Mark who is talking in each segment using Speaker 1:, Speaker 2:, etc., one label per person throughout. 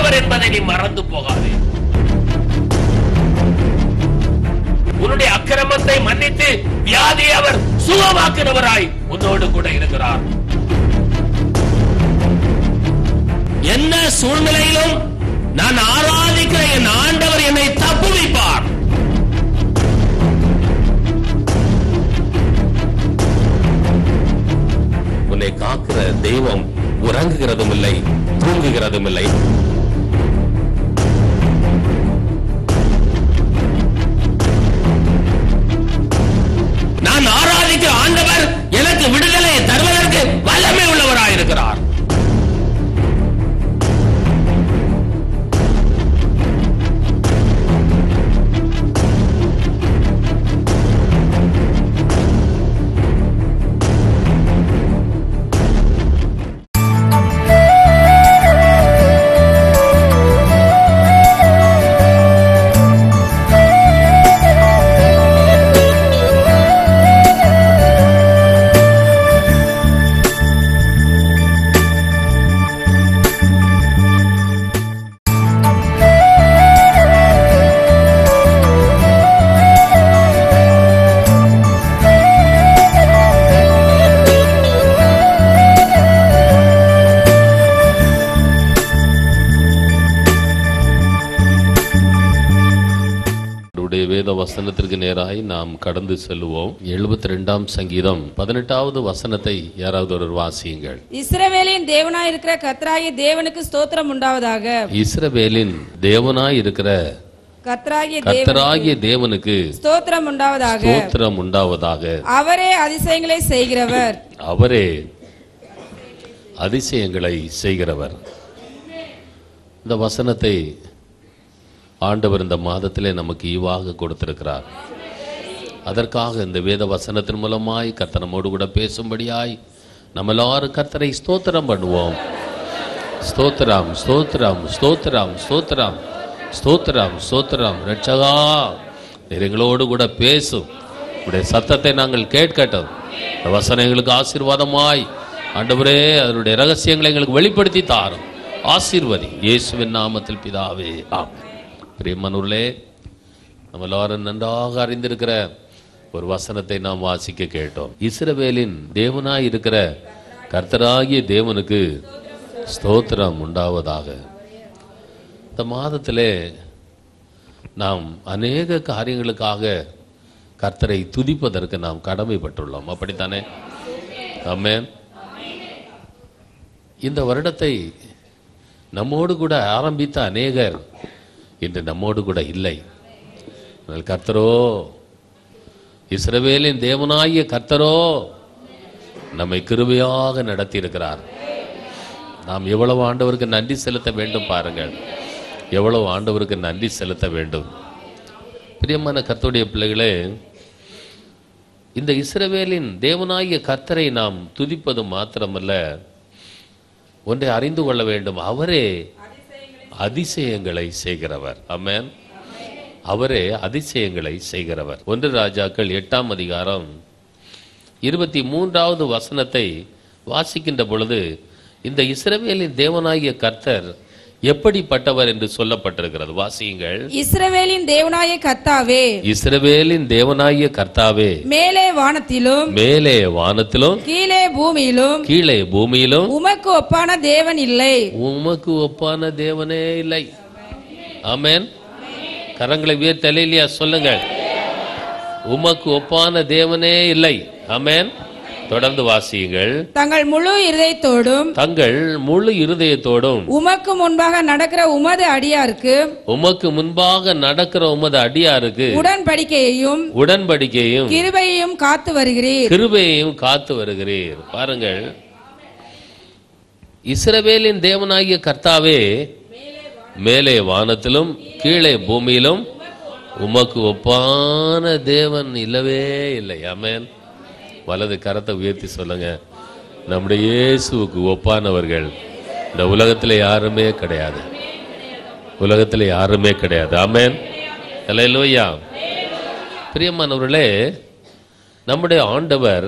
Speaker 1: ஆண்டவர் என்பதை நீ மறந்து போகாதே உன்னுடைய அக்கிரமத்தை மன்னித்து வியாதியை அவர் சுகமாக்குறவராய் உன்னோடு கூட இருக்கிறார் என்ன சூழ்நிலையிலும் நான் ஆராதிக்கிற என் ஆண்டவர் என்னை தப்புவிப்பார் உன்னை காக்கிற தெய்வம் உறங்குகிறதும் இல்லை தூங்குகிறதும் இல்லை நான் ஆராதிக்கிற ஆண்டவர் எனக்கு விடுதலை தருவதற்கு வல்லமை உள்ளவராயிருக்கிறார்
Speaker 2: அவருடைய வேத வசனத்திற்கு நேராய் நாம் கடந்து செல்லுவோம் எழுபத்தி ரெண்டாம் சங்கீதம் பதினெட்டாவது வசனத்தை யாராவது ஒரு வாசியுங்கள்
Speaker 3: இஸ்ரவேலின் தேவனாயிருக்கிற கர்த்தராகிய தேவனுக்கு ஸ்தோத்திரம் உண்டாவதாக
Speaker 2: இஸ்ரவேலின் தேவனாய் இருக்கிற
Speaker 3: கர்த்தராகிய தேவன்
Speaker 2: கர்த்தராகிய தேவனுக்கு
Speaker 3: ஸ்தோத்திரம் உண்டாவதாக
Speaker 2: ஸ்தோத்திரம் உண்டாவதாக
Speaker 3: அவரே அதிசயங்களை செய்கிறவர்
Speaker 2: அவரே அதிசயங்களை செய்கிறவர் இந்த வசனத்தை ஆண்டவர் இந்த மாதத்திலே நமக்கு ஈவாக கொடுத்திருக்கிறார் அதற்காக இந்த வேத வசனத்தின் மூலமாய் கர்த்தர் நம்மோடு கூட பேசும்படியாய் நம்ம எல்லாரும் கர்த்தரை ஸ்தோத்திரம் பண்ணுவோம் ஸ்தோத்திரம் ஸ்தோத்திரம் ஸ்தோத்திரம் ஸ்தோத்திரம் ஸ்தோத்திரம் ஸ்தோத்திரம் ரட்சகா நீர் எங்களோடு கூட பேசும் உடைய சத்தத்தை நாங்கள் கேட்கட்டும் இந்த வசனம் எங்களுக்கு ஆசீர்வாதமாய் ஆண்டவரே அதனுடைய ரகசியங்களை எங்களுக்கு வெளிப்படுத்தி தாரும் ஆசீர்வதி இயேசுவின் நாமத்தில் பிதாவே ஆம் பிரியமனுள்ளே நம்ம எல்லாரும் நன்றாக அறிந்திருக்கிற ஒரு வசனத்தை நாம் வாசிக்க கேட்டோம் இஸ்ரவேலின் தேவனாய் இருக்கிற கர்த்தராகிய தேவனுக்கு ஸ்தோத்திரம் உண்டாவதாக இந்த மாதத்திலே நாம் அநேக காரியங்களுக்காக கர்த்தரை துதிப்பதற்கு நாம் கடமைப்பட்டுள்ளோம் அப்படித்தானே ஆமென் இந்த வருடத்தை நம்மோடு கூட ஆரம்பித்த அநேகர் இன்று நம்மோடு கூட இல்லை ஆனால் கர்த்தரோ இஸ்ரவேலின் தேவனாகிய கர்த்தரோ நம்மை கிருபையாக நடத்தி இருக்கிறார் நாம் எவ்வளவு ஆண்டவருக்கு நன்றி செலுத்த வேண்டும் பாருங்கள் எவ்வளவு ஆண்டவருக்கு நன்றி செலுத்த வேண்டும் பிரியமான கர்த்தருடைய பிள்ளைகளே இந்த இஸ்ரவேலின் தேவனாகிய கர்த்தரை நாம் துதிப்பது மாத்திரமல்ல ஒன்றை அறிந்து கொள்ள வேண்டும் அவரே அதிசயங்களை செய்கிறவர் ஆமென் அவரே அதிசயங்களை செய்கிறவர் ஒன்று ராஜாக்கள் எட்டாம் அதிகாரம் இருபத்தி மூன்றாவது வசனத்தை வாசிக்கின்ற பொழுது இந்த இஸ்ரவேலின் தேவனாகிய கர்த்தர் எப்படிப்பட்டவர் என்று சொல்லப்பட்டிருக்கிறது வாசியுங்கள்
Speaker 3: இஸ்ரவேலின் தேவனாய கர்த்தாவே
Speaker 2: இஸ்ரவேலின் தேவனாகிய கர்த்தாவே
Speaker 3: மேலே வானத்திலும்
Speaker 2: மேலே வானத்திலும்
Speaker 3: கீழே பூமியிலும்
Speaker 2: கீழே பூமியிலும்
Speaker 3: உமக்கு ஒப்பான தேவன் இல்லை
Speaker 2: உமக்கு ஒப்பான தேவனே இல்லை ஆமென் கரங்களை உயர்த்த இல்லையா சொல்லுங்க உமக்கு ஒப்பான தேவனே இல்லை ஆமென் தொடர்ந்து வாசியுங்கள்
Speaker 3: தங்கள் முழு இருதயத்தோடும்
Speaker 2: தங்கள் முழு இருதயத்தோடும்
Speaker 3: உமக்கு முன்பாக நடக்கிற உமது அடியாருக்கு
Speaker 2: உமக்கு முன்பாக நடக்கிற உமது அடியாருக்கு
Speaker 3: உடன்படிக்கையையும்
Speaker 2: உடன்படிக்கையும்
Speaker 3: கிருபையையும் காத்து வருகிறீர்
Speaker 2: கிருபையையும் காத்து வருகிறீர் பாருங்கள் இஸ்ரவேலின் தேவனாகிய கர்த்தாவே மேலே வானத்திலும் கீழே பூமியிலும் உமக்கு ஒப்பான தேவன் இல்லவே இல்லை ஆமென் வலது கரத்தை உயர்த்தி சொல்லுங்க நம்முடைய இயேசுவுக்கு ஒப்பானவர்கள் இந்த உலகத்தில் யாருமே கிடையாது உலகத்தில் யாருமே கிடையாது ஆமென் அல்லேலூயா பிரியமானவர்களே நம்முடைய ஆண்டவர்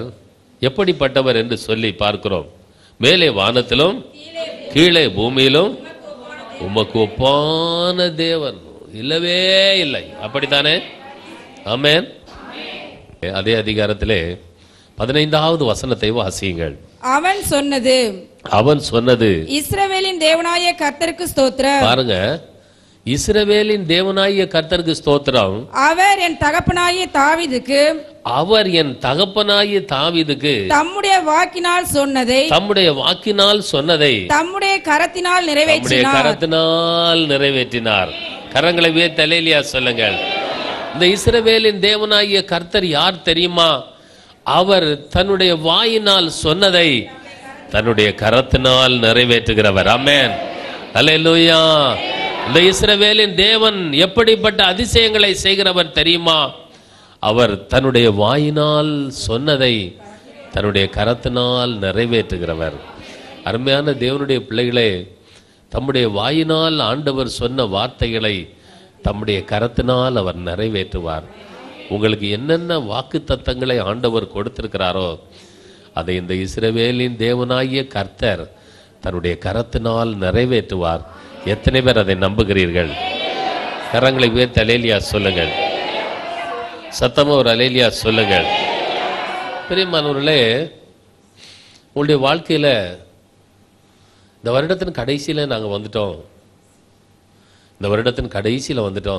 Speaker 2: எப்படிப்பட்டவர் என்று சொல்லி பார்க்கிறோம் மேலே வானத்திலும் கீழே பூமியிலும் உமக்கு ஒப்பான தேவன் இல்லவே இல்லை அப்படித்தானே ஆமென் அதே அதிகாரத்திலே பதினைந்தாவது வசனத்தை வாசியுங்கள்
Speaker 3: அவன் சொன்னது
Speaker 2: அவன் சொன்னது
Speaker 3: இஸ்ரவேலின் தேவனாய கர்த்தருக்கு ஸ்தோத்திரம்
Speaker 2: பாருங்க இஸ்ரவேலின் தேவனாகிய கர்த்தருக்கு ஸ்தோத்திரம்
Speaker 3: அவர் என் தகப்பனாகிய தாவீதுக்கு
Speaker 2: அவர் என் தகப்பனாகிய தாவீதுக்கு
Speaker 3: தம்முடைய வாக்கினால் சொன்னதை
Speaker 2: தம்முடைய வாக்கினால் சொன்னதை
Speaker 3: தம்முடைய கரத்தினால்
Speaker 2: தம்முடைய
Speaker 3: நிறைவேற்றினார்
Speaker 2: கரத்தினால் நிறைவேற்றினார் கரங்களை வே தலையிலியா சொல்லுங்கள் இந்த இஸ்ரவேலின் தேவனாகிய கர்த்தர் யார் தெரியுமா அவர் தன்னுடைய வாயினால் சொன்னதை தன்னுடைய கரத்தினால் நிறைவேற்றுகிறவர் ஆமென் அல்லேலூயா இந்த இஸ்ரவேலின் தேவன் எப்படிப்பட்ட அதிசயங்களை செய்கிறவர் தெரியுமா அவர் தன்னுடைய வாயினால் சொன்னதை தன்னுடைய கரத்தினால் நிறைவேற்றுகிறவர் அருமையான தேவனுடைய பிள்ளைகளே தம்முடைய வாயினால் ஆண்டவர் சொன்ன வார்த்தைகளை தம்முடைய கரத்தினால் அவர் நிறைவேற்றுவார் உங்களுக்கு என்னென்ன வாக்கு தத்தங்களை ஆண்டவர் கொடுத்திருக்கிறாரோ அதை இந்த இஸ்ரவேலின் தேவனாகிய கர்த்தர் தன்னுடைய கரத்தினால் நிறைவேற்றுவார் எத்தனை பேர் அதை நம்புகிறீர்கள் கரங்களை உயர்த்தி அலேலியா சொல்லுங்கள் சத்தமா ஒரு அலேலியா சொல்லுங்கள் பெரியமானவர்களே உங்களுடைய வாழ்க்கையில இந்த வருடத்தின் கடைசியில நாங்க வந்துட்டோம் இந்த வருடத்தின் கடைசியில வந்துட்டோம்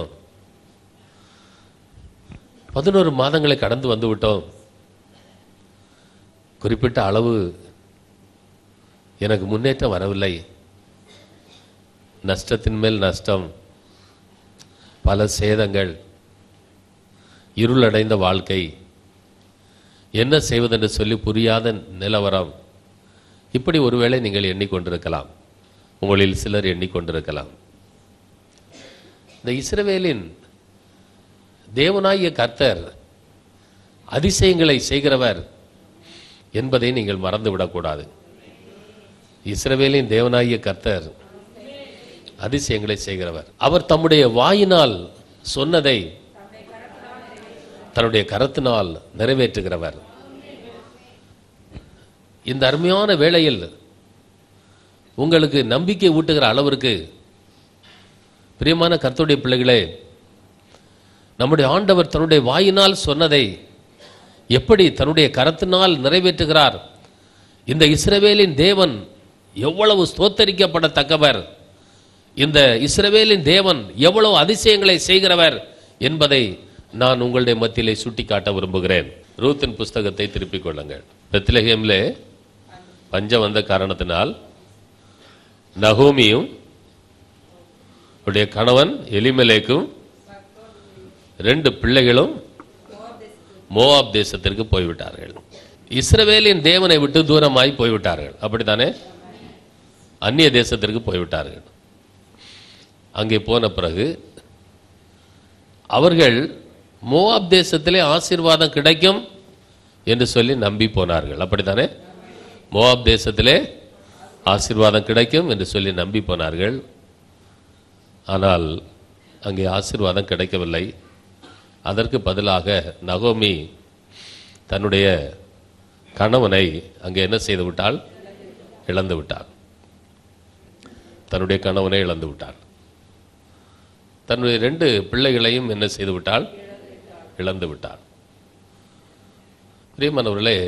Speaker 2: பதினோரு மாதங்களை கடந்து வந்து விட்டோம் குறிப்பிட்ட அளவு எனக்கு முன்னேற்றம் வரவில்லை நஷ்டத்தின் மேல் நஷ்டம் பல சேதங்கள் இருளடைந்த வாழ்க்கை என்ன செய்வதென்று சொல்லி புரியாத நிலவரம் இப்படி ஒருவேளை நீங்கள் எண்ணிக்கொண்டிருக்கலாம் உங்களில் சிலர் எண்ணிக்கொண்டிருக்கலாம் இந்த இஸ்ரவேலின் தேவனாகிய கர்த்தர் அதிசயங்களை செய்கிறவர் என்பதை நீங்கள் மறந்துவிடக்கூடாது இஸ்ரவேலின் தேவனாகிய கர்த்தர் அதிசயங்களை செய்கிறவர் அவர் தம்முடைய வாயினால் சொன்னதை தன்னுடைய கரத்தினால் நிறைவேற்றுகிறவர் இந்த அருமையான வேளையில் உங்களுக்கு நம்பிக்கை ஊட்டுகிற அளவிற்கு பிரியமான கர்த்தருடைய பிள்ளைகளே நம்முடைய ஆண்டவர் தன்னுடைய வாயினால் சொன்னதை எப்படி தன்னுடைய கரத்தினால் நிறைவேற்றுகிறார் இந்த இஸ்ரவேலின் தேவன் எவ்வளவு ஸ்தோத்தரிக்கப்படத்தக்கவர் இந்த இஸ்ரவேலின் தேவன் எவ்வளவு அதிசயங்களை செய்கிறவர் என்பதை நான் உங்களுடைய மத்தியிலே சுட்டிக்காட்ட விரும்புகிறேன் ரூத்தின் புஸ்தகத்தை திருப்பிக் கொள்ளுங்கள் பெத்லஹேம்லே பஞ்சம் வந்த காரணத்தினால் நகோமியும் அவருடைய கணவன் எலிமெலேக்கும் ரெண்டு பிள்ளைகளும் மோவாப் தேசத்திற்கு போய்விட்டார்கள் இஸ்ரவேலின் தேவனை விட்டு தூரமாய் போய்விட்டார்கள் அப்படித்தானே அந்நிய தேசத்திற்கு போய்விட்டார்கள் அங்கே போன பிறகு அவர்கள் மோவாப் தேசத்திலே ஆசீர்வாதம் கிடைக்கும் என்று சொல்லி நம்பி போனார்கள் அப்படித்தானே மோவாப் தேசத்திலே ஆசீர்வாதம் கிடைக்கும் என்று சொல்லி நம்பி போனார்கள் ஆனால் அங்கே ஆசீர்வாதம் கிடைக்கவில்லை அதற்கு பதிலாக நகோமி தன்னுடைய கணவனை அங்கே என்ன செய்து விட்டாள் இழந்து விட்டாள் தன்னுடைய கணவனை இழந்து விட்டாள் தன்னுடைய ரெண்டு பிள்ளைகளையும் என்ன செய்து விட்டாள் இழந்து விட்டாள் பிரியமானவர்களே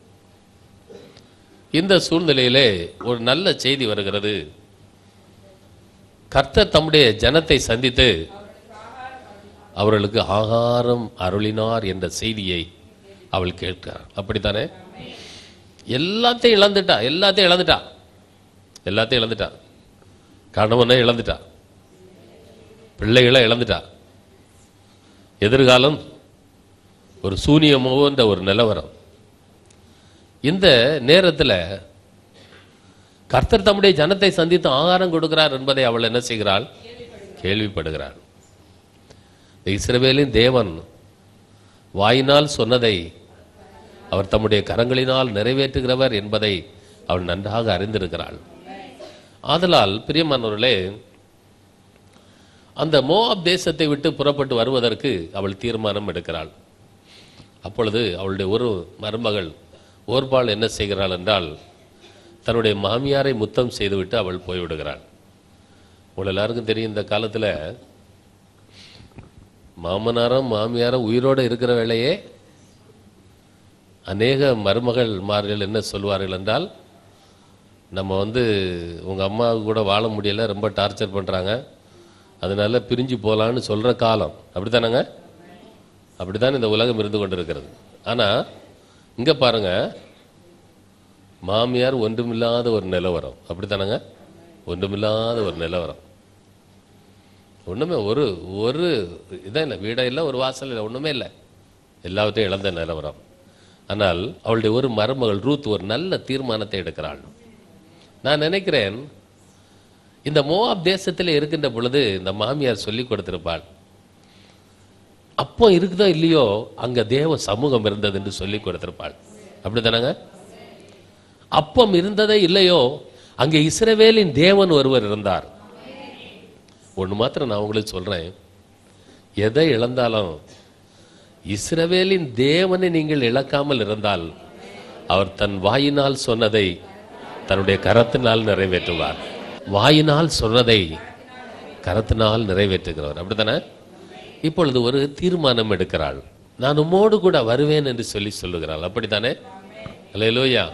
Speaker 2: இந்த சூழ்நிலையிலே ஒரு நல்ல செய்தி வருகிறது கர்த்தர் தம்முடைய ஜனத்தை சந்தித்து அவர்களுக்கு ஆகாரம் அருளினார் என்ற செய்தியை அவள் கேட்கிறார் அப்படித்தானே எல்லாத்தையும் இழந்துட்டா எல்லாத்தையும் இழந்துட்டா எல்லாத்தையும் இழந்துட்டா கணவனை இழந்துட்டா பிள்ளைகளை இழந்துட்டா எதிர்காலம் ஒரு சூனியமோ என்ற ஒரு நிலவரம் இந்த நேரத்தில் கர்த்தர் தம்முடைய ஜனத்தை சந்தித்து ஆகாரம் கொடுக்கிறார் என்பதை அவள் என்ன செய்கிறாள் கேள்விப்படுகிறாள் இந்த இஸ்ரவேலின் தேவன் வாயினால் சொன்னதை அவர் தம்முடைய கரங்களினால் நிறைவேற்றுகிறவர் என்பதை அவள் நன்றாக அறிந்திருக்கிறாள் ஆதலால் பிரியமானவர்களே அந்த மோவாப் தேசத்தை விட்டு புறப்பட்டு வருவதற்கு அவள் தீர்மானம் எடுக்கிறாள் அப்பொழுது அவளுடைய ஒரு மருமகள் ஓர்பாள் என்ன செய்கிறாள் என்றால் தன்னுடைய மாமியாரை முத்தம் செய்துவிட்டு அவள் போய்விடுகிறாள் உங்கள் எல்லாருக்கும் தெரியும் இந்த காலத்தில் மாமனாரும் மாமியாரும் உயிரோடு இருக்கிற வேளையே அநேக மருமகள் மார்கள் என்ன சொல்வார்கள் என்றால் நம்ம வந்து உங்கள் அம்மாவுக்கு கூட வாழ முடியல ரொம்ப டார்ச்சர் பண்ணுறாங்க அதனால பிரிஞ்சு போகலான்னு சொல்கிற காலம் அப்படித்தானங்க அப்படித்தான் இந்த உலகம் இருந்து கொண்டிருக்கிறது ஆனால் இங்கே பாருங்க மாமியார் ஒன்றுமில்லாத ஒரு நிலவரம் அப்படித்தானங்க ஒன்றுமில்லாத ஒரு நிலவரம் ஒன்றுமே ஒரு ஒரு இதான் இல்லை வீடே இல்லை ஒரு வாசல் இல்லை ஒன்றுமே இல்லை எல்லாவற்றையும் இழந்த நிலவரம் ஆனால் அவளுடைய ஒரு மருமகள் ரூத் ஒரு நல்ல தீர்மானத்தை எடுக்கிறாள் நான் நினைக்கிறேன் இந்த மோவாப் தேசத்தில் இருக்கின்ற பொழுது இந்த மாமியார் சொல்லி கொடுத்திருப்பாள் அப்போ இருக்குதோ இல்லையோ அங்க தேவ சமூகம் இருந்தது என்று சொல்லி கொடுத்திருப்பாள் அப்படித்தானங்க அப்பம் இருந்ததே இல்லையோ அங்கே இஸ்ரவேலின் தேவன் ஒருவர் இருந்தார் ஒன்று மாத்திரம் நான் உங்களுக்கு சொல்றேன் எதை இழந்தாலும் இஸ்ரவேலின் தேவனை நீங்கள் இழக்காமல் இருந்தால் அவர் தன் வாயினால் சொன்னதை தன்னுடைய கரத்தினால் நிறைவேற்றுவார் வாயினால் சொன்னதை கரத்தினால் நிறைவேற்றுகிறவர் அப்படித்தானே இப்பொழுது ஒரு தீர்மானம் எடுக்கிறாள் நான் உம்மோடு கூட வருவேன் என்று சொல்லி சொல்லுகிறாள் அப்படித்தானே அல்லேலூயா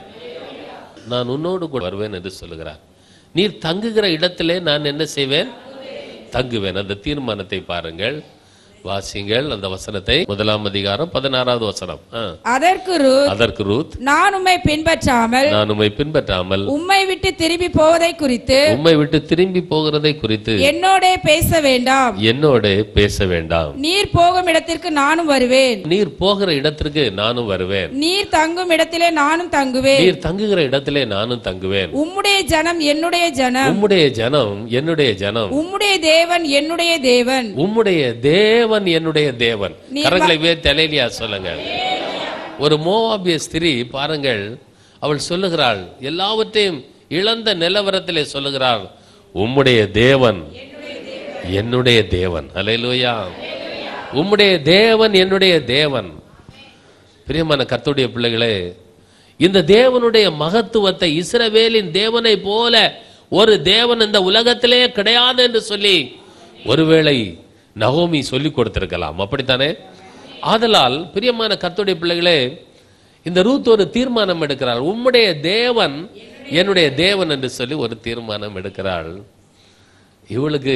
Speaker 2: நான் உன்னோடு கூட வருவேன் என்று சொல்லுகிறார் நீர் தங்குகிற இடத்திலே நான் என்ன செய்வேன் தங்குவேன் அந்த தீர்மானத்தை பாருங்கள் வாசிங்கள் அந்த வசனத்தை முதலாம் அதிகாரம் பதினாறாவது வசனம் ஆ.
Speaker 3: அதற்கு ரூத்
Speaker 2: அதற்கு ரூத்
Speaker 3: நான் உம்மை பின்பற்றாமல்
Speaker 2: நான் உம்மை பின்பற்றாமல்
Speaker 3: உம்மை விட்டு திரும்பி போவதை குறித்து
Speaker 2: உம்மை விட்டு திரும்பி போகிறதை குறித்து
Speaker 3: என்னோடே பேச வேண்டாம்
Speaker 2: என்னோட பேச வேண்டாம்
Speaker 3: நீர் போகும் இடத்திற்கு நானும் வருவேன்
Speaker 2: நீர் போகிற இடத்திற்கு நானும் வருவேன்
Speaker 3: நீர் தங்கும் இடத்திலே நானும் தங்குவேன்
Speaker 2: நீர் தங்குகிற இடத்திலே நானும் தங்குவேன்
Speaker 3: உம்முடைய ஜனம் என்னுடைய ஜனம்
Speaker 2: உம்முடைய ஜனம் என்னுடைய ஜனம்
Speaker 3: உம்முடைய தேவன் என்னுடைய தேவன்
Speaker 2: உம்முடைய தேவன் என்னுடைய தேவன்
Speaker 3: நீர்
Speaker 2: கரங்களை வே தலையிலியா சொல்லுங்க ஒரு மோவாபிய ஸ்திரீ பாருங்கள் அவள் சொல்லுகிறாள் எல்லாவற்றையும் இழந்த நிலவரத்திலே சொல்லுகிறாள் உம்முடைய தேவன் என்னுடைய தேவன் அல்லேலூயா உம்முடைய தேவன் என்னுடைய தேவன் பிரியமான கர்த்தருடைய பிள்ளைகளே இந்த தேவனுடைய மகத்துவத்தை இஸ்ரவேலின் தேவனை போல ஒரு தேவன் இந்த உலகத்திலே கிடையாது என்று சொல்லி ஒருவேளை நகோமி சொல்லி கொடுத்திருக்கலாம் அப்படித்தானே ஆதலால் பிரியமான கர்த்தருடைய பிள்ளைகளே இந்த ரூத் ஒரு தீர்மானம் எடுக்கிறாள் உம்முடைய தேவன் என்னுடைய தேவன் என்று சொல்லி ஒரு தீர்மானம் எடுக்கிறாள் இவளுக்கு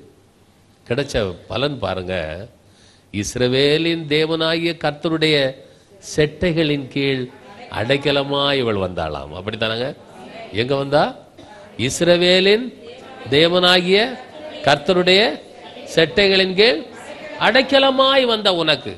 Speaker 2: கிடைச்ச பலன் பாருங்க இஸ்ரவேலின் தேவனாகிய கர்த்தருடைய செட்டைகளின் கீழ் அடைக்கலமா இவள் வந்தாளாம் அப்படித்தானங்க எங்க வந்தா இஸ்ரவேலின் தேவனாகிய கர்த்தருடைய செட்டைகளின் கீழ் அடைக்கலமாய் வந்த உனக்கு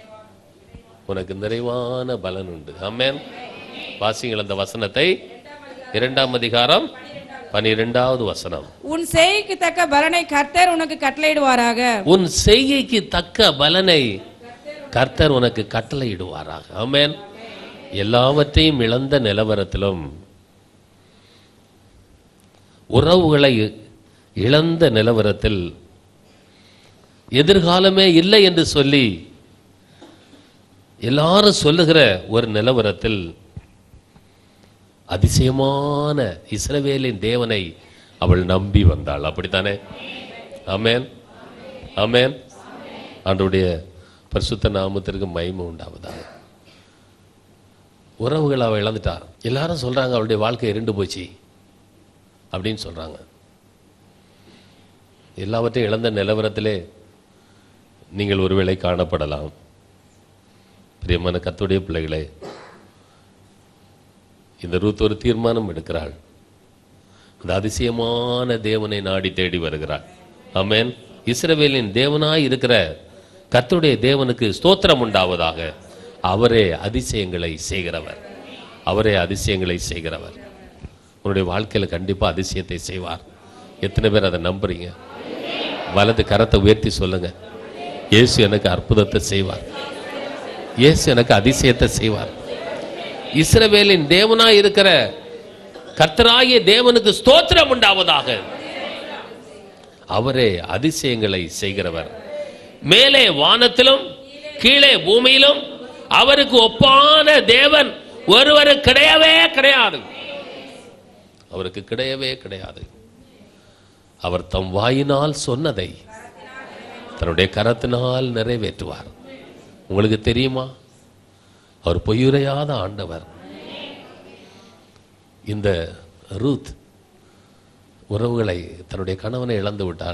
Speaker 2: உனக்கு நிறைவான பலன் உண்டு ஆமென் வாசிங்கள் அந்த வசனத்தை இரண்டாம் அதிகாரம் பனிரெண்டாவது வசனம்
Speaker 3: உன் செய்கைக்கு தக்க பலனை கர்த்தர் உனக்கு கட்டளையிடுவாராக
Speaker 2: உன் செய்கைக்கு தக்க பலனை கர்த்தர் உனக்கு கட்டளையிடுவாராக ஆமென் எல்லாவற்றையும் இழந்த நிலவரத்திலும் உறவுகளை இழந்த நிலவரத்தில் எதிர்காலமே இல்லை என்று சொல்லி எல்லாரும் சொல்லுகிற ஒரு நிலவரத்தில் அதிசயமான இஸ்ரவேலின் தேவனை அவள் நம்பி வந்தாள் அப்படித்தானே ஆமென் ஆமென் ஆண்டவருடைய பரிசுத்த நாமத்திற்கு மகிமை உண்டாவதாக உறவுகள் அவள் இழந்துட்டா எல்லாரும் சொல்றாங்க அவளுடைய வாழ்க்கை இருண்டு போச்சு அப்படின்னு சொல்றாங்க எல்லாவற்றையும் இழந்த நிலவரத்திலே நீங்கள் ஒருவேளை காணப்படலாம் பிரியமான கத்துடைய பிள்ளைகளே இந்த ரூத் ஒரு தீர்மானம் எடுக்கிறாள் அந்த அதிசயமான தேவனை நாடி தேடி வருகிறாள் ஆமென் இஸ்ரவேலின் தேவனாய் இருக்கிற கர்த்தருடைய தேவனுக்கு ஸ்தோத்திரம் உண்டாவதாக அவரே அதிசயங்களை செய்கிறவர் அவரே அதிசயங்களை செய்கிறவர் உன்னுடைய வாழ்க்கையில கண்டிப்பா அதிசயத்தை செய்வார் எத்தனை பேர் அதை நம்புறீங்க வலது கரத்தை உயர்த்தி சொல்லுங்க இயேசு எனக்கு அற்புதத்தை செய்வார் இயேசு எனக்கு அதிசயத்தை செய்வார் இஸ்ரவேலின் தேவனாய் இருக்கிற கர்த்தராகிய தேவனுக்கு ஸ்தோத்திரம் உண்டாவதாக அவரே அதிசயங்களை செய்கிறவர் மேலே வானத்திலும் கீழே பூமியிலும் அவருக்கு ஒப்பான தேவன் ஒருவர் கிடையவே கிடையாது அவருக்கு கிடையவே கிடையாது அவர் தம் வாயினால் சொன்னதை தன்னுடைய கரத்தினால் நிறைவேற்றுவார் உங்களுக்கு தெரியுமா அவர் பொய்யுரையாத ஆண்டவர் இந்த ரூத் உறவுகளை தன்னுடைய கணவனை இழந்து விட்டால்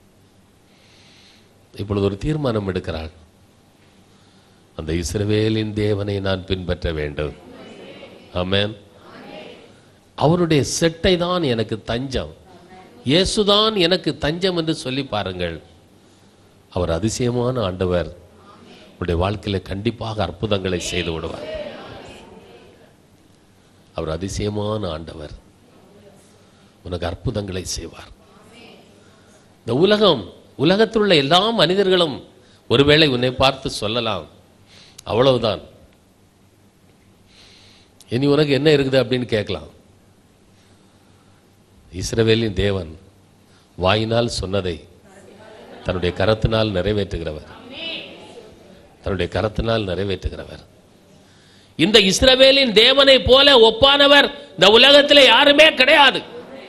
Speaker 2: இப்பொழுது ஒரு தீர்மானம் எடுக்கிறாள் அந்த இஸ்ரவேலின் தேவனை நான் பின்பற்ற வேண்டும் ஆமென் அவருடைய செட்டை தான் எனக்கு தஞ்சம் இயேசுதான் எனக்கு தஞ்சம் என்று சொல்லி பாருங்கள் அவர் அதிசயமான ஆண்டவர் உங்களுடைய வாழ்க்கையில் கண்டிப்பாக அற்புதங்களை செய்து விடுவார் அவர் அதிசயமான ஆண்டவர் உனக்கு அற்புதங்களை செய்வார் இந்த உலகம் உலகத்தில் உள்ள எல்லா மனிதர்களும் ஒருவேளை உன்னை பார்த்து சொல்லலாம் அவ்வளவுதான் இனி உனக்கு என்ன இருக்குது அப்படின்னு கேட்கலாம் இஸ்ரவேலின் தேவன் வாயினால் சொன்னதை தன்னுடைய கரத்தினால் நிறைவேற்றுகிறவர் தன்னுடைய கரத்தினால் நிறைவேற்றுகிறவர் இந்த இஸ்ரவேலின் தேவனை போல ஒப்பானவர் இந்த உலகத்தில் யாருமே கிடையாது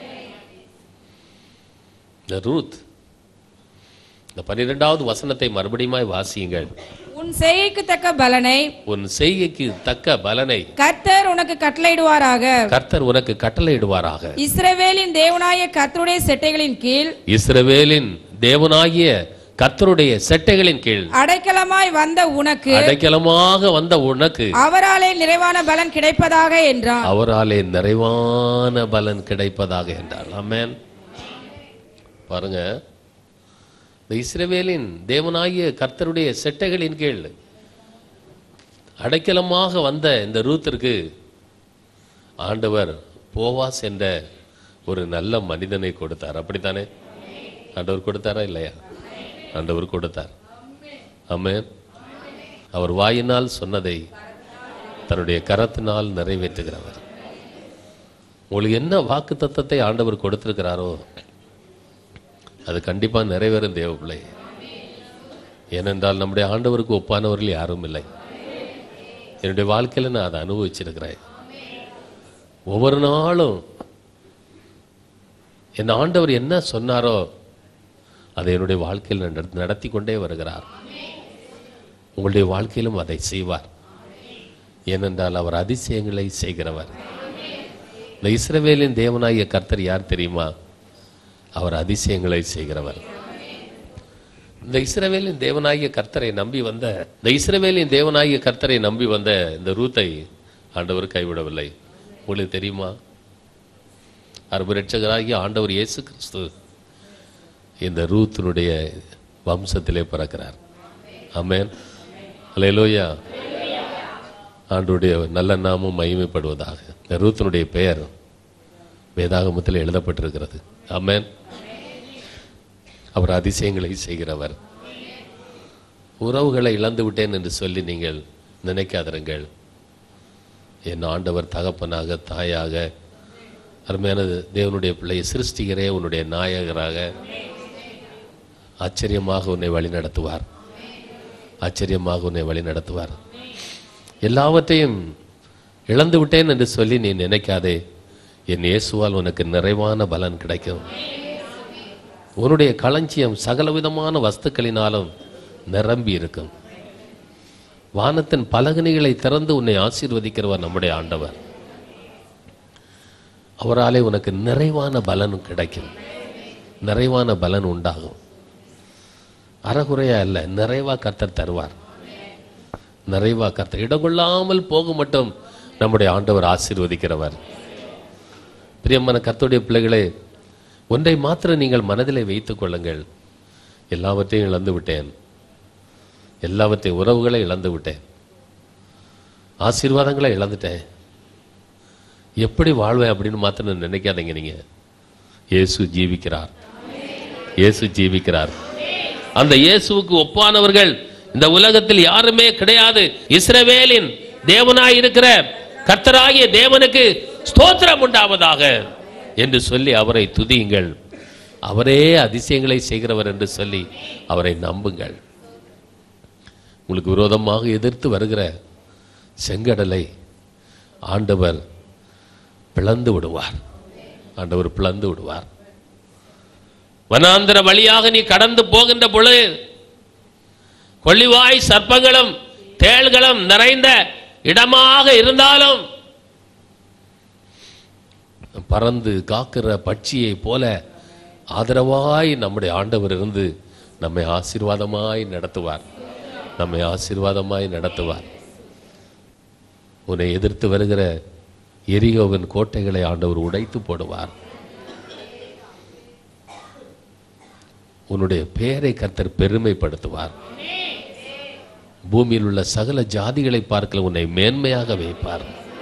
Speaker 2: இந்த ரூத் இந்த பன்னிரெண்டாவது வசனத்தை மறுபடியுமாய் வாசியுங்கள்
Speaker 3: உன் செய்கைக்கு தக்க பலனை
Speaker 2: உன் செய்கைக்கு தக்க பலனை
Speaker 3: கர்த்தர் உனக்கு கட்டளையிடுவாராக
Speaker 2: கர்த்தர் உனக்கு கட்டளையிடுவாராக
Speaker 3: இஸ்ரவேலின் தேவனாய கர்த்தருடைய செட்டைகளின் கீழ்
Speaker 2: இஸ்ரவேலின் தேவனாகிய கர்த்தருடைய செட்டைகளின் கீழ்
Speaker 3: அடைக்கலமாய் வந்த உனக்கு
Speaker 2: அடைக்கலமாக வந்த உனக்கு
Speaker 3: அவராலே நிறைவான பலன் கிடைப்பதாக என்றான்
Speaker 2: அவராலே நிறைவான பலன் கிடைப்பதாக என்றார் ஆமென் பாருங்க இந்த இஸ்ரவேலின் தேவனாகிய கர்த்தருடைய செட்டைகளின் கீழ் அடைக்கலமாக வந்த இந்த ரூத்திற்கு ஆண்டவர் போவாஸ் என்ற ஒரு நல்ல மனிதனை கொடுத்தார் அப்படித்தானே ஆண்டவர் கொடுத்தாரா இல்லையா ஆண்டவர் கொடுத்தார் ஆமென் அவர் வாயினால் சொன்னதை தன்னுடைய கரத்தினால் நிறைவேற்றுகிறவர் உங்களுக்கு என்ன வாக்கு தத்தத்தை ஆண்டவர் கொடுத்திருக்கிறாரோ அது கண்டிப்பா நிறைவேறும் தேவ பிள்ளை ஏனென்றால் நம்முடைய ஆண்டவருக்கு ஒப்பானவர்கள் யாரும் இல்லை என்னுடைய வாழ்க்கையில நான் அதை அனுபவிச்சிருக்கிறேன் ஒவ்வொரு நாளும் என் ஆண்டவர் என்ன சொன்னாரோ அதை என்னுடைய வாழ்க்கையில் நட- நடத்தி கொண்டே வருகிறார் உங்களுடைய வாழ்க்கையிலும் அதை செய்வார் ஏனென்றால் அவர் அதிசயங்களை செய்கிறவர் இந்த இஸ்ரவேலின் தேவனாகிய கர்த்தர் யார் தெரியுமா அவர் அதிசயங்களை செய்கிறவர் இந்த இஸ்ரவேலின் தேவனாகிய கர்த்தரை நம்பி வந்த இந்த இஸ்ரவேலின் தேவனாகிய கர்த்தரை நம்பி வந்த இந்த ரூத்தை ஆண்டவர் கைவிடவில்லை உங்களுக்கு தெரியுமா அருபு ரட்சகராகிய ஆண்டவர் இயேசு கிறிஸ்து இந்த ரூத்தினுடைய வம்சத்திலே பிறக்கிறார் ஆமென் அல்லேலூயா ஆண்டுடைய நல்ல நாமம் மகிமைப்படுவதாக இந்த ரூத்தினுடைய பெயர் வேதாகமத்தில் எழுதப்பட்டிருக்கிறது ஆமென் அவர் அதிசயங்களை செய்கிறவர் உறவுகளை இழந்து விட்டேன் என்று சொல்லி நீங்கள் நினைக்காதிருங்கள் என் ஆண்டவர் தகப்பனாக தாயாக அருமையான தேவனுடைய பிள்ளையை சிருஷ்டிகரே உன்னுடைய நாயகராக ஆச்சரியமாக உன்னை வழி நடத்துவார் ஆச்சரியமாக உன்னை வழி நடத்துவார் எல்லாவற்றையும் இழந்து விட்டேன் என்று சொல்லி நீ நினைக்காதே என் இயேசுவால் உனக்கு நிறைவான பலன் கிடைக்கும் உன்னுடைய களஞ்சியம் சகலவிதமான வஸ்துக்களினாலும் நிரம்பி இருக்கும் வானத்தின் பலகனிகளை திறந்து உன்னை ஆசீர்வதிக்கிறவர் நம்முடைய ஆண்டவர் அவராலே உனக்கு நிறைவான பலன் கிடைக்கும் நிறைவான பலன் உண்டாகும் அறகுறையா இல்லை நிறைவா கர்த்தர் தருவார் நிறைவா கர்த்தர் இடம் கொள்ளாமல் போக மட்டும் நம்முடைய ஆண்டவர் ஆசீர்வதிக்கிறவர் பிரியமான கர்த்தருடைய பிள்ளைகளே ஒன்றை மாத்திரம் நீங்கள் மனதிலே வைத்துக் கொள்ளுங்கள் எல்லாவற்றையும் இழந்து விட்டேன் எல்லாவற்றையும் உறவுகளை இழந்து விட்டேன் ஆசீர்வாதங்களை இழந்துட்டேன் எப்படி வாழ்வேன் அப்படின்னு மாத்திரம் நினைக்காதீங்க நீங்க இயேசு ஜீவிக்கிறார் இயேசு ஜீவிக்கிறார் அந்த இயேசுவுக்கு ஒப்பானவர்கள் இந்த உலகத்தில் யாருமே கிடையாது இஸ்ரவேலின் தேவனாய் இருக்கிற கர்த்தராகிய தேவனுக்கு ஸ்தோத்திரம் உண்டாவதாக என்று சொல்லி அவரை துதியுங்கள் அவரே அதிசயங்களை செய்கிறவர் என்று சொல்லி அவரை நம்புங்கள் உங்களுக்கு விரோதமாக எதிர்த்து வருகிற செங்கடலை ஆண்டவர் பிளந்து விடுவார் ஆண்டவர் பிளந்து விடுவார் வனாந்திர வழியாக நீ கடந்து போகின்ற பொழுது கொள்ளிவாய் சர்ப்பங்களும் தேள்களும் நிறைந்த இடமாக இருந்தாலும் பறந்து காக்கிற பட்சியை போல ஆதரவாய் நம்முடைய ஆண்டவர் இருந்து நம்மை ஆசீர்வாதமாய் நடத்துவார் நம்மை ஆசீர்வாதமாய் நடத்துவார் உன்னை எதிர்த்து வருகிற எரிகோவின் கோட்டைகளை ஆண்டவர் உடைத்து போடுவார் உன்னுடைய பெயரை கர்த்தர் பெருமைப்படுத்துவார் பூமியில் உள்ள சகல ஜாதிகளை பார்க்கல உன்னை மேன்மையாக வைப்பார்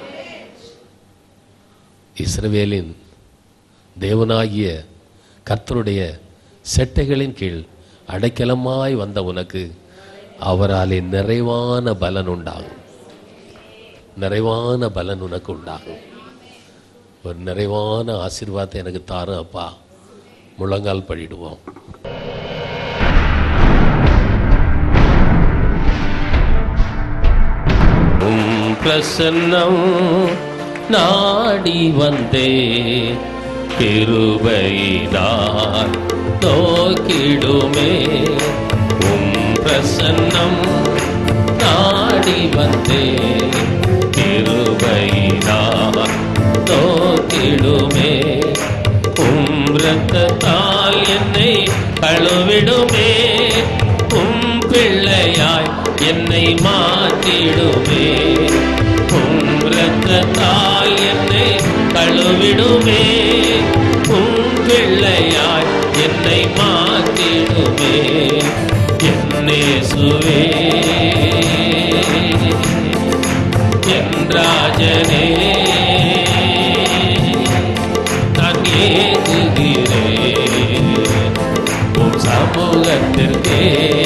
Speaker 2: இஸ்ரவேலின் தேவனாகிய கர்த்தருடைய செட்டைகளின் கீழ் அடைக்கலமாய் வந்த உனக்கு அவராலே நிறைவான பலன் உண்டாகும் நிறைவான பலன் உனக்கு உண்டாகும் ஒரு நிறைவான ஆசீர்வாதத்தை எனக்கு தாரும் அப்பா முழங்கால் படிடுவோம் உம் பிரசன்னம் நாடி வந்தே கிருபையினால் நோக்கிடுமே உம் பிரசன்னம் நாடி வந்தே கிருபையினால் நோக்கிடுமே உம் இரத்தத்தால் என்னை கழுவிடுமே உம் பிள்ளையாய் என்னை மாற்றிடுமே உம் இரத்தத்தால் என்னை கழுவிடுமே உம் பிள்ளையாய் என்னை மாற்றிடுமே என்னே சுவே என் ராஜனே நான் ஏங்குகிறேன் உம் சமூகத்திற்கே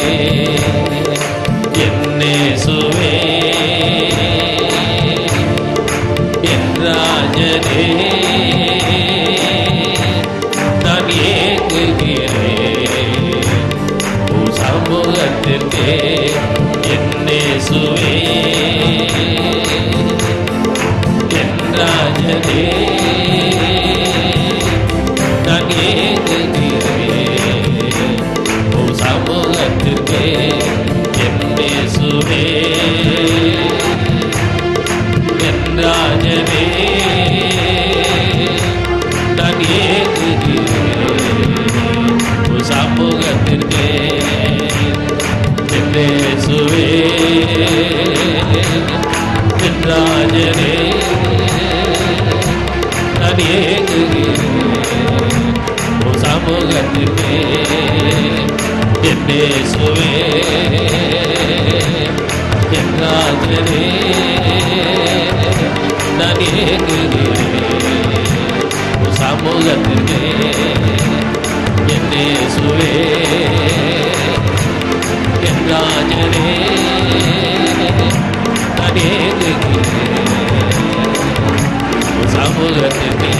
Speaker 2: என்னே சுவே என் ராஜனே நான் ஏங்குகிறேன் உம் சமூகத்திற்கே என்னே சுவே என் ராஜனே நான் ஏங்குகிறேன் உம் சமூகத்திற்கே என்னே சுவே என் ராஜனே நான் ஏங்குகிறேன் உம் சமூகத்திற்கே என்னே சுவே என் ராஜனே நான் ஏங்குகிறேன் உம் சமூகத்திற்கே என்னே சுவே என் ராஜனே நான் ஏங்குகிறேன் உம் சமூகத்திற்கே என்னே சுவே என் ராஜனே நான் ஏங்குகிறேன் உம் சமூகத்திற்கே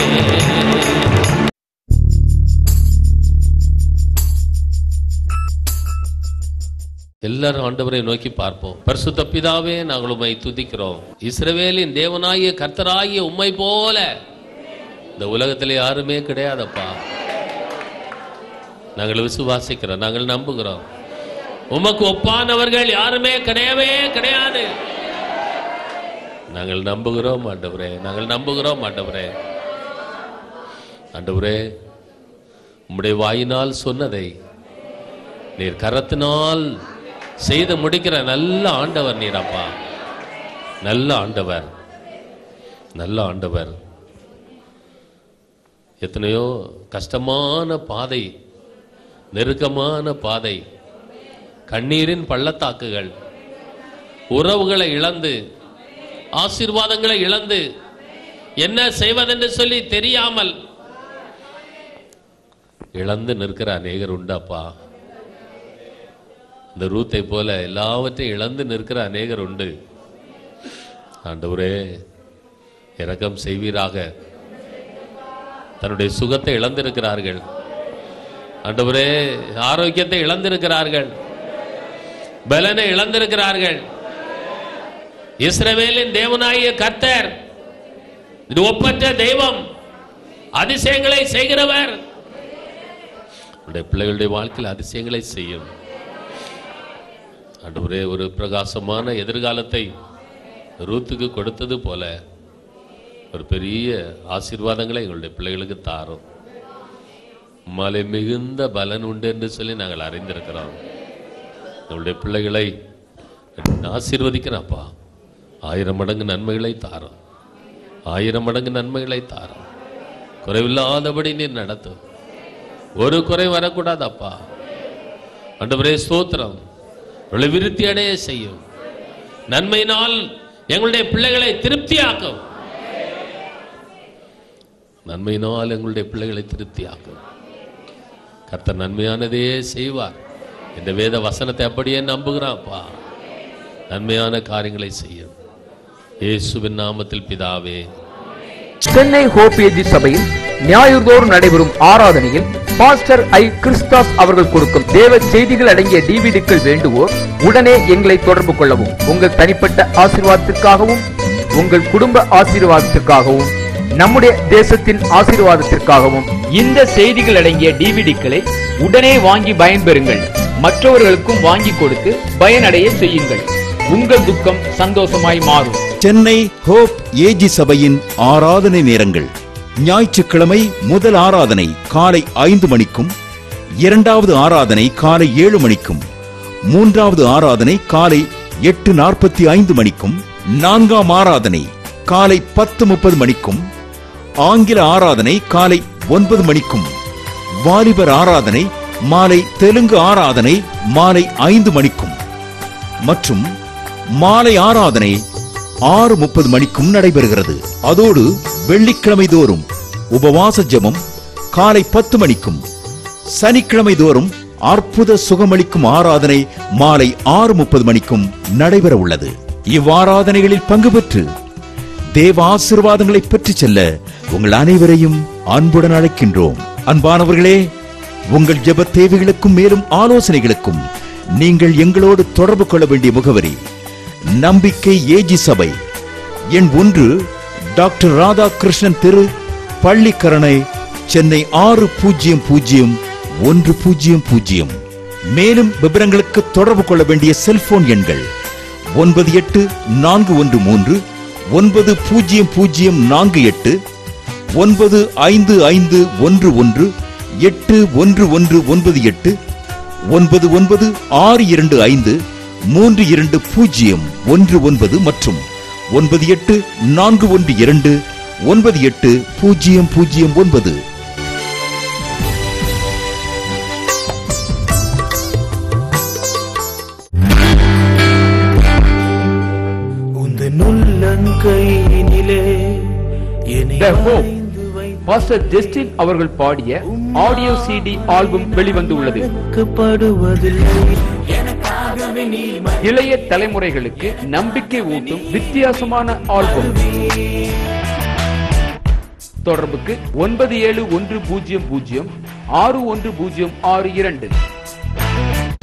Speaker 2: எல்லாரும் ஆண்டவரை நோக்கி பார்ப்போம் பரிசுத்த பிதாவே நாங்கள் உம்மை துதிக்கிறோம் இஸ்ரவேலின் தேவனாகிய கர்த்தராகிய உம்மை போல இந்த உலகத்தில் யாருமே கிடையாதப்பா நாங்கள் விசுவாசிக்கிறோம் நாங்கள் நம்புகிறோம் உமக்கு ஒப்பானவர்கள் யாருமே கிடையவே கிடையாது நாங்கள் நம்புகிறோம் ஆண்டவரே நாங்கள் நம்புகிறோம் ஆண்டவரே ஆண்டவரே உம்முடைய வாயினால் சொன்னதை நீர் கரத்தினால் செய்து முடிக்கிற நல்ல ஆண்டவர் நீர் அப்பா நல்ல ஆண்டவர் நல்ல ஆண்டவர் எத்தனையோ கஷ்டமான பாதை நெருக்கமான பாதை கண்ணீரின் பள்ளத்தாக்குகள் உறவுகளை இழந்து ஆசீர்வாதங்களை இழந்து என்ன செய்வதென்று சொல்லி தெரியாமல் இழந்து நிற்கிற அநேகர் உண்டாப்பா இந்த ரூத்தை போல எல்லாவற்றையும் இழந்து நிற்கிற அநேகர் உண்டு ஆண்டவரே இரக்கம் செய்வீராக தன்னுடைய சுகத்தை இழந்திருக்கிறார்கள் ஆண்டவரே ஆரோக்கியத்தை இழந்திருக்கிறார்கள் பலனை இழந்திருக்கிறார்கள் இஸ்ரவேலின் தேவனாகிய கர்த்தர் இது ஒப்பற்ற தெய்வம் அதிசயங்களை செய்கிறவர் உடைய பிள்ளைகளுடைய வாழ்க்கையில் அதிசயங்களை செய்யும் ஆண்டவரே ஒரு பிரகாசமான எதிர்காலத்தை ரூத்துக்கு கொடுத்தது போல ஒரு பெரிய ஆசீர்வாதங்களை எங்களுடைய பிள்ளைகளுக்கு தாரும் மலை மிகுந்த பலன் உண்டு என்று சொல்லி நாங்கள் அறிந்திருக்கிறோம் எங்களுடைய பிள்ளைகளை ஆசீர்வதிக்கிறப்பா ஆயிரம் மடங்கு நன்மைகளை தாரும் ஆயிரம் மடங்கு நன்மைகளை தாரும் குறைவில்லாதபடி நீர் நடத்தும் ஒரு குறை வரக்கூடாது அப்பா ஆண்டவரே ஸ்தோத்திரம் உங்களை விருத்தி அடைய செய்யும் நன்மையினால் எங்களுடைய பிள்ளைகளை திருப்தியாக்கும் நன்மையினால் எங்களுடைய பிள்ளைகளை திருப்தியாக்கும் கர்த்தர் நன்மையானதே செய்வார் இந்த வேத வசனத்தை அப்படியே நம்புகிறான்ப்பா நன்மையான காரியங்களை செய்யும் இயேசுவின் நாமத்தில் பிதாவே
Speaker 4: சென்னை ஹோபியஜி சபையில் ஞாயிறுதோறும் நடைபெறும் ஆராதனையில் பாஸ்டர் ஐ கிறிஸ்தாஸ் அவர்கள் கொடுக்கும் தேவ செய்திகள் அடங்கிய டிவிடிக்கள் வேண்டுவோர் உடனே எங்களை தொடர்பு கொள்ளவும் உங்கள் தனிப்பட்ட ஆசீர்வாதத்திற்காகவும் உங்கள் குடும்ப ஆசீர்வாதத்திற்காகவும் நம்முடைய தேசத்தின் ஆசீர்வாதத்திற்காகவும் இந்த செய்திகள் அடங்கிய டிவிடிக்களை உடனே வாங்கி பயன்பெறுங்கள் மற்றவர்களுக்கும் வாங்கி கொடுத்து பயனடைய செய்யுங்கள் உங்கள் துக்கம் சந்தோஷமாய் மாறும்
Speaker 5: சென்னை ஹோப் ஏஜி சபையின் ஆராதனை நேரங்கள் ஞாயிற்றுக்கிழமை முதல் ஆராதனை காலை ஐந்து மணிக்கும் இரண்டாவது ஆராதனை காலை ஏழு மணிக்கும் மூன்றாவது ஆராதனை காலை எட்டு நாற்பத்தி ஐந்து மணிக்கும் நான்காம் ஆராதனை காலை பத்து முப்பது மணிக்கும் ஆங்கில ஆராதனை காலை ஒன்பது மணிக்கும் வாலிபர் ஆராதனை மாலை தெலுங்கு ஆராதனை மாலை ஐந்து மணிக்கும் மற்றும் மாலை ஆராதனை ஆறு முப்பது மணிக்கும் நடைபெறுகிறது அதோடு வெள்ளிக்கிழமை தோறும் உபவாச ஜெபம் காலை பத்து மணிக்கும் சனிக்கிழமை தோறும் அற்புத சுகமளிக்கும் ஆராதனை மாலை ஆறு முப்பது மணிக்கும் நடைபெற உள்ளது இவ்வாராதனைகளில் பங்கு பெற்று தேவ ஆசீர்வாதங்களை பெற்றுச் செல்ல உங்கள் அனைவரையும் அன்புடன் அழைக்கின்றோம் அன்பானவர்களே உங்கள் ஜெப தேவைகளுக்கும் மேலும் ஆலோசனைகளுக்கும் நீங்கள் எங்களோடு தொடர்பு கொள்ள வேண்டிய முகவரி நம்பிக்கை ஏஜி சபை எண் ஒன்று டாக்டர் ராதாகிருஷ்ணன் தெரு பள்ளிக்கரணை சென்னை ஆறு பூஜ்ஜியம் பூஜ்ஜியம் ஒன்று பூஜ்ஜியம் பூஜ்ஜியம் மேலும் விவரங்களுக்கு தொடர்பு கொள்ள வேண்டிய செல்போன் எண்கள் ஒன்பது எட்டு நான்கு ஒன்று மூன்று ஒன்பது பூஜ்ஜியம் பூஜ்ஜியம் நான்கு எட்டு ஒன்பது ஐந்து ஐந்து ஒன்று ஒன்று எட்டு ஒன்று ஒன்று ஒன்பது எட்டு ஒன்பது ஒன்பது ஆறு இரண்டு ஐந்து மூன்று இரண்டு பூஜ்ஜியம் ஒன்று ஒன்பது மற்றும் ஒன்பது எட்டு நான்கு ஒன்று இரண்டு ஒன்பது எட்டு பூஜ்ஜியம் பூஜ்ஜியம் ஒன்பது
Speaker 6: உந்தன் உள்ளங்கையினிலே என்னை
Speaker 4: The Hope.
Speaker 6: வரைந்து வைத்து
Speaker 4: பாஸ்டர் ஜஸ்டின் அவர்கள் பாடிய ஆடியோ சிடி ஆல்பம் வெளிவந்து உள்ளது
Speaker 6: வெட்கப்படுவதில்லை எனக்காகவே நீ
Speaker 4: இளைய தலைமுறைகளுக்கு நம்பிக்கை ஊட்டும் வித்தியாசமான ஆல்பம் தொடர்புக்கு ஒன்பது ஏழு ஒன்று பூஜ்ஜியம் பூஜ்ஜியம் ஆறு ஒன்று பூஜ்ஜியம் ஆறு இரண்டு